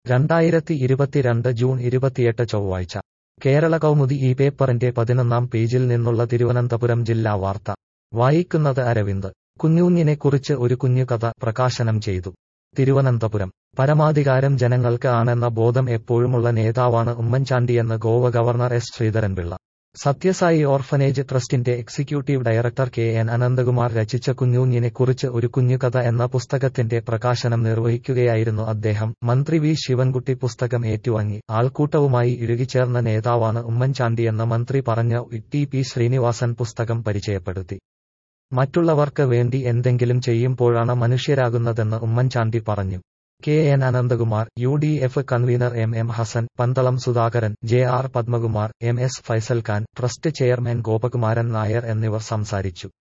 രണ്ടായിരത്തി ഇരുപത്തിരണ്ട് ജൂൺ ഇരുപത്തിയെട്ട് ചൊവ്വാഴ്ച കേരള കൗമുദി ഈ പേപ്പറിന്റെ പതിനൊന്നാം പേജിൽ നിന്നുള്ള തിരുവനന്തപുരം ജില്ലാ വാർത്ത വായിക്കുന്നത് അരവിന്ദ് കുഞ്ഞൂഞ്ഞിനെ കുറിച്ച് ഒരു കുഞ്ഞു കഥ പ്രകാശനം ചെയ്തു തിരുവനന്തപുരം പരമാധികാരം ജനങ്ങൾക്ക് ആണെന്ന ബോധം എപ്പോഴുമുള്ള നേതാവാണ് Oommen Chandy Goa governor S Sreedharan Pillai Sathya Sai orphanage ട്രസ്റ്റിന്റെ executive director K N Ananthakumar രചിച്ച കുഞ്ഞൂഞ്ഞിനെ കുറിച്ച് ഒരു കുഞ്ഞുകഥ എന്ന പുസ്തകത്തിന്റെ പ്രകാശനം നിർവഹിക്കുകയായിരുന്നു അദ്ദേഹം മന്ത്രി വി ശിവൻകുട്ടി പുസ്തകം ഏറ്റുവാങ്ങി ആൾക്കൂട്ടവുമായി ഇഴുകിച്ചേർന്ന നേതാവാണ് ഉമ്മൻചാണ്ടിയെന്ന് മന്ത്രി പറഞ്ഞ ടി പി ശ്രീനിവാസൻ പുസ്തകം പരിചയപ്പെടുത്തി മറ്റുള്ളവർക്ക് വേണ്ടി എന്തെങ്കിലും ചെയ്യുമ്പോഴാണ് മനുഷ്യരാകുന്നതെന്ന് ഉമ്മൻചാണ്ടി പറഞ്ഞു K N Ananthakumar U D F convener M M Hassan Pandalam Sudhakaran J R Padmakumar M S Faisal Khan trust chairman Gopakumaran Nair എന്നിവർ സംസാരിച്ചു